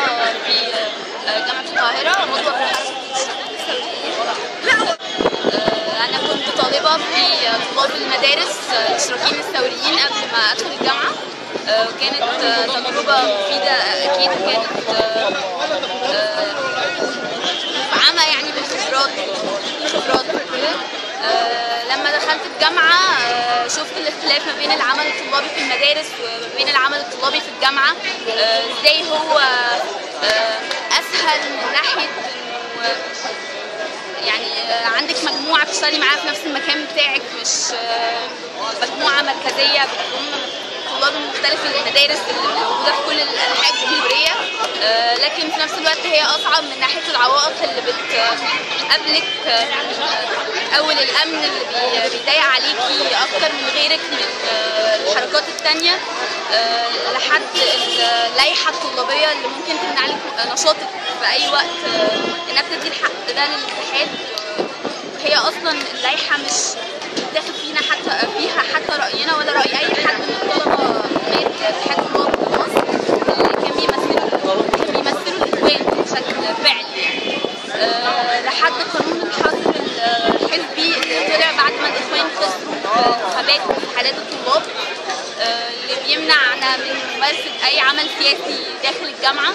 في جامعة القاهرة عضوة في حركة الثوريين آه، أنا كنت طالبة في طلاب المدارس الاشتراكيين الثوريين قبل ما أدخل الجامعة آه، كانت آه، تجربة مفيدة أكيد كانت آه، آه، عامة يعني بالخبرات خبرات وكده آه، لما دخلت الجامعة آه، شفت الاختلاف ما بين العمل الطلابي في المدارس وما بين العمل الطلابي في الجامعة آه، ازاي هو آه، أسهل من ناحية إنه يعني آه، عندك مجموعة بتشتغلي معاها في نفس المكان بتاعك مش آه، مجموعة مركزية بتضم طلاب من مختلف المدارس اللي موجودة في كل أنحاء الجمهورية آه، لكن في نفس الوقت هي أصعب من ناحية العوائق اللي بتقابلك آه، أول الأمن اللي بي- بيضايق عليكي أكتر من غيرك من آه، الحركات التانية آه، لحد اللائحة الطلابية اللي ممكن تمنع لك نشاطك في أي وقت آه، إنها بتدي الحق ده للاتحاد هي اصلا اللائحه مش بتاخد فينا حتى فيها حتى راينا ولا راي اي حد من الطلبه من اتحاد الطلاب في مصر اللي كان بيمثلوا كان بيمثلوا الاخوان بشكل فعلي يعني أه لحد قانون الحظر الحزبي اللي طلع بعد ما الاخوان خسروا في انتخابات اتحادات الطلاب أه اللي بيمنعنا من ممارسه اي عمل سياسي داخل الجامعه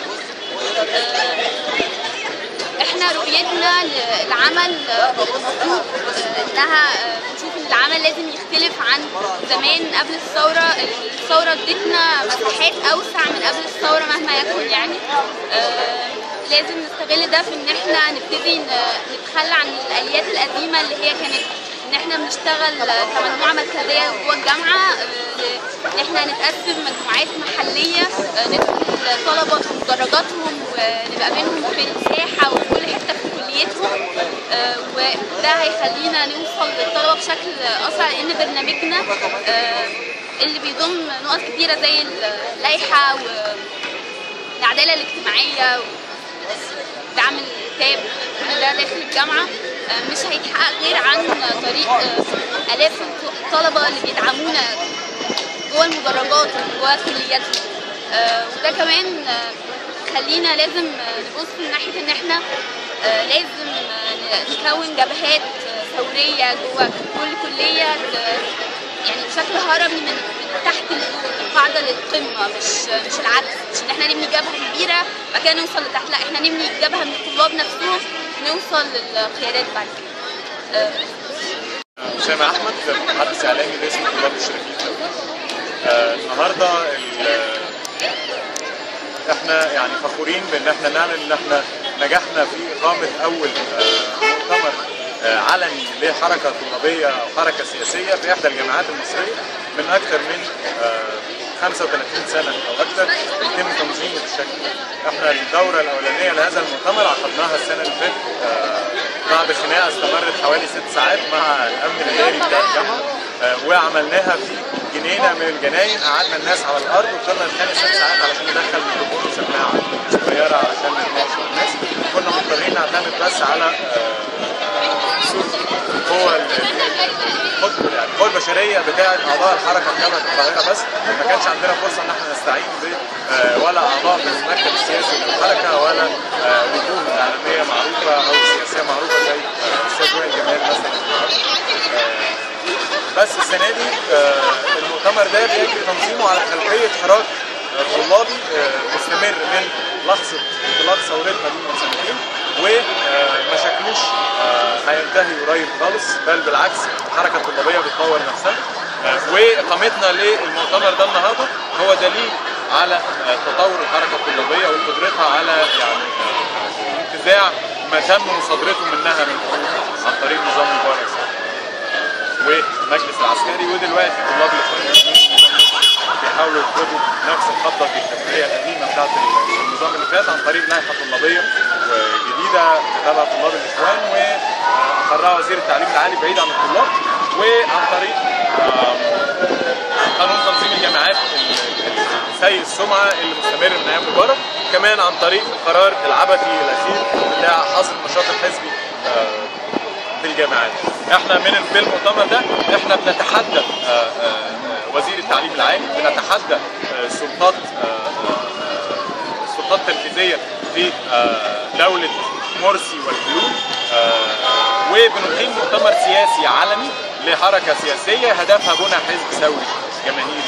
احنا رؤيتنا للعمل مطلوب انها بنشوف ان العمل لازم يختلف عن زمان قبل الثوره الثوره ادتنا مساحات اوسع من قبل الثوره مهما يكن يعني آه، لازم نستغل ده في ان احنا نبتدي ن- نتخلى عن الاليات القديمه اللي هي كانت ان احنا بنشتغل كمجموعه مركزيه جوه الجامعه آه، ان احنا نتقسم مجموعات محليه آه، ندخل طلبه في مدرجاتهم ونبقى بينهم في الساحه وفي كل حته في كليتهم آه، وده هيخلينا نوصل للطلبه بشكل اسرع لان برنامجنا آه، اللي بيضم نقط كتيره زي اللائحه والعداله الاجتماعيه دعم الكتاب كل ده داخل الجامعة آه، مش هيتحقق غير عن طريق آه، آلاف الطلبة اللي بيدعمونا جوه المدرجات وجوه كلياتهم آه، وده كمان آه، خلينا لازم آه، نبص من ناحية إن إحنا آه، لازم آه، نكون جبهات آه، ثورية جوه كل كلية ت- يعني بشكل هرمي من من تحت القاعده للقمه مش مش العكس مش ان احنا نبني جبهه كبيره بعد كده نوصل لتحت لا احنا نبني جبهه من الطلاب نفسهم نوصل للقيادات بعد كده آه، أسامة أحمد محدث إعلامي باسم طلاب الشركين آه النهاردة ال- احنا يعني فخورين بان احنا نعلن ان احنا نجحنا في اقامة اول آه مؤتمر آه علني لحركة طلابية او حركة سياسية في احدى الجامعات المصرية من اكثر من آه 35 سنة او اكثر يتم تنظيمه بالشكل ده. احنا الدورة الاولانية لهذا المؤتمر عقدناها السنة اللي فاتت آه بعد خناقة استمرت حوالي ست ساعات مع الامن الاداري بتاع الجامعة آه، وعملناها في جنينه من الجناين قعدنا الناس على الارض وفضلنا نتخانق ست ساعات علشان ندخل ميكروفون وسماعه صغيره علشان نتناقش مع الناس كنا مضطرين نعتمد بس على آه، صوت القوة ال- القدر يعني القوة البشرية بتاعة أعضاء الحركة في جامعة القاهرة بس ما كانش عندنا فرصة إن احنا نستعين ب آه، ولا أعضاء من المكتب السياسي للحركة ولا آه، وجوه إعلامية معروفة أو سياسية معروفة زي آه، الأستاذ وائل جمال مثلا آه، بس السنه دي آه، المؤتمر ده بيجري تنظيمه على خلفيه حراك آه، طلابي آه، مستمر من لحظه انطلاق ثورتنا دي من سنتين وما شكلوش آه، هينتهي قريب خالص بل بالعكس الحركه الطلابيه بتطور نفسها آه، واقامتنا للمؤتمر ده النهارده هو دليل على آه، تطور الحركه الطلابيه وقدرتها على يعني آه، انتزاع ما تم مصادرته منها من حقوق عن طريق نظام مبارك والمجلس العسكري ودلوقتي طلاب الاخوان المسلمين بيحاولوا يفرضوا نفس الخطه الدكتاتوريه القديمه بتاعت النظام اللي فات عن طريق لائحه طلابيه وجديده كتبها طلاب الاخوان وقررها وزير التعليم العالي بعيد عن الطلاب وعن طريق آم، قانون تنظيم الجامعات سيء السمعه اللي مستمر من ايام مبارك كمان عن طريق القرار العبثي الاخير بتاع حظر النشاط الحزبي آه، في الجامعات احنا من في المؤتمر ده احنا بنتحدى آه، آه، آه، وزير التعليم العالي بنتحدى آه، السلطات آه، آه، السلطات سلطات تنفيذيه في آه، دوله مرسي والجنوب آه، وبنقيم مؤتمر سياسي عالمي لحركه سياسيه هدفها بناء حزب ثوري جماهيري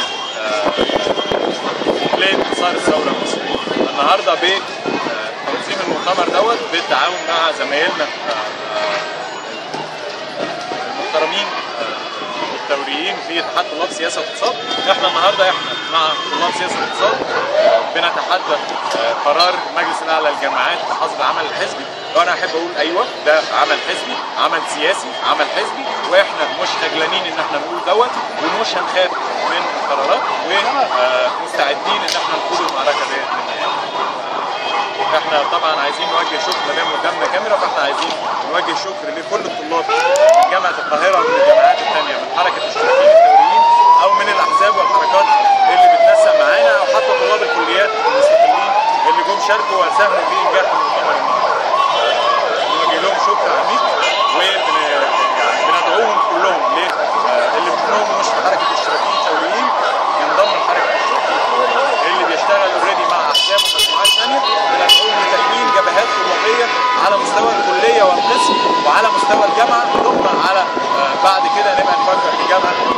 آه، لانتصار الثوره المصريه. النهارده بتنظيم المؤتمر دوت بالتعاون مع زمايلنا آه، آه، المحترمين آه، الثوريين في اتحاد طلاب سياسه واقتصاد احنا النهارده احنا مع طلاب سياسه واقتصاد آه، بنتحدى آه، قرار المجلس الاعلى للجامعات بحظر العمل الحزبي وانا احب اقول ايوه ده عمل حزبي عمل سياسي عمل حزبي واحنا مش خجلانين ان احنا نقول دوت ومش هنخاف من القرارات ومستعدين ان احنا نخوض المعركه ديت للنهايه احنا طبعا عايزين نوجه شكر ما دام قدامنا كاميرا فاحنا عايزين نوجه شكر لكل الطلاب من جامعه القاهره ومن الجامعات الثانيه من حركه الاشتراكيين الثوريين او من الاحزاب والحركات اللي بتنسق معانا او حتى طلاب الكليات المستقلين اللي جم شاركوا وساهموا في انجاح المؤتمر النهارده. نوجه لهم شكر عميق وبندعوهم كلهم ليه؟ آه، اللي منهم مش في حركه الاشتراكيين الثوريين ينضموا لحركه الاشتراكيين اللي بيشتغل اوريدي مع احزاب ومجموعات ثانيه بندعوهم لتكوين جبهات طلابيه على مستوى الكليه والقسم وعلى مستوى الجامعه ثم على آه، بعد كده نبقى نفكر في جامعه